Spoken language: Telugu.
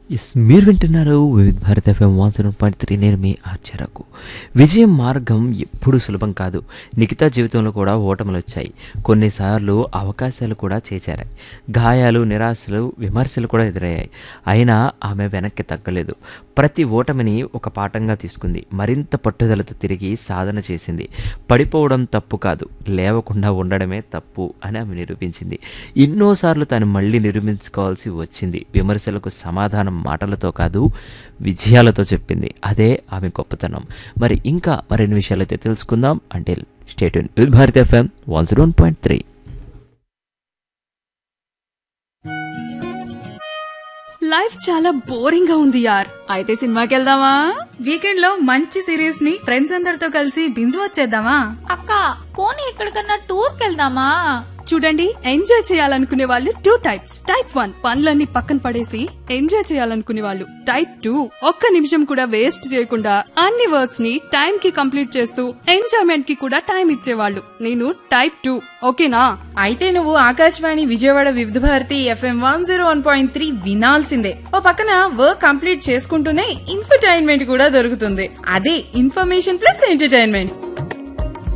ఎస్ మీరు వింటున్నారు Vividh Bharati FM one zero point three నేను మీ ఆర్చరకు విజయం మార్గం ఎప్పుడూ సులభం కాదు మిగతా జీవితంలో కూడా ఓటములు వచ్చాయి కొన్నిసార్లు అవకాశాలు కూడా చేచారాయి గాయాలు నిరాశలు విమర్శలు కూడా ఎదురయ్యాయి అయినా ఆమె వెనక్కి తగ్గలేదు ప్రతి ఓటమిని ఒక పాఠంగా తీసుకుంది మరింత పట్టుదలతో తిరిగి సాధన చేసింది పడిపోవడం తప్పు కాదు లేవకుండా ఉండడమే తప్పు అని ఆమె నిరూపించింది ఎన్నోసార్లు తాను మళ్ళీ నిరూపించుకోవాల్సి వచ్చింది విమర్శలకు సమాధానం మాటలతో కాదు విజయాలతో చెప్పింది అదే ఆమె గొప్పతనం మరి ఇంకా మరిన్ని విషయాలైతే తెలుసుకుందాం అంటే state with Bharat FM one zero one point three life చాలా బోరింగ్ గా ఉంది యార్ అయితే సినిమాకి వెళ్దామా వీకెండ్ లో మంచి సిరీస్ ని ఫ్రెండ్స్ అందరితో కలిసి బింజ్ వచ్చేద్దామా అక్క పోనీ ఎక్కడికన్నా టూర్ కెళ్దామా చూడండి ఎంజాయ్ చేయాలనుకునే వాళ్ళు టూ టైప్స్ టైప్ వన్ పనులన్నీ పక్కన పడేసి ఎంజాయ్ చేయాలనుకునే వాళ్ళు టైప్ టూ ఒక్క నిమిషం కూడా వేస్ట్ చేయకుండా అన్ని వర్క్స్ ని టైం కి కంప్లీట్ చేస్తూ ఎంజాయ్మెంట్ కి కూడా టైం ఇచ్చేవాళ్ళు నేను టైప్ టూ ఓకేనా అయితే నువ్వు Akashvani Vijayawada Vividh Bharati FM one zero one point three వినాల్సిందే ఓ పక్కన వర్క్ కంప్లీట్ చేసుకుంటూనే ఇన్ఫర్టైన్మెంట్ కూడా దొరుకుతుంది అదే ఇన్ఫర్మేషన్ ప్లస్ ఎంటర్టైన్మెంట్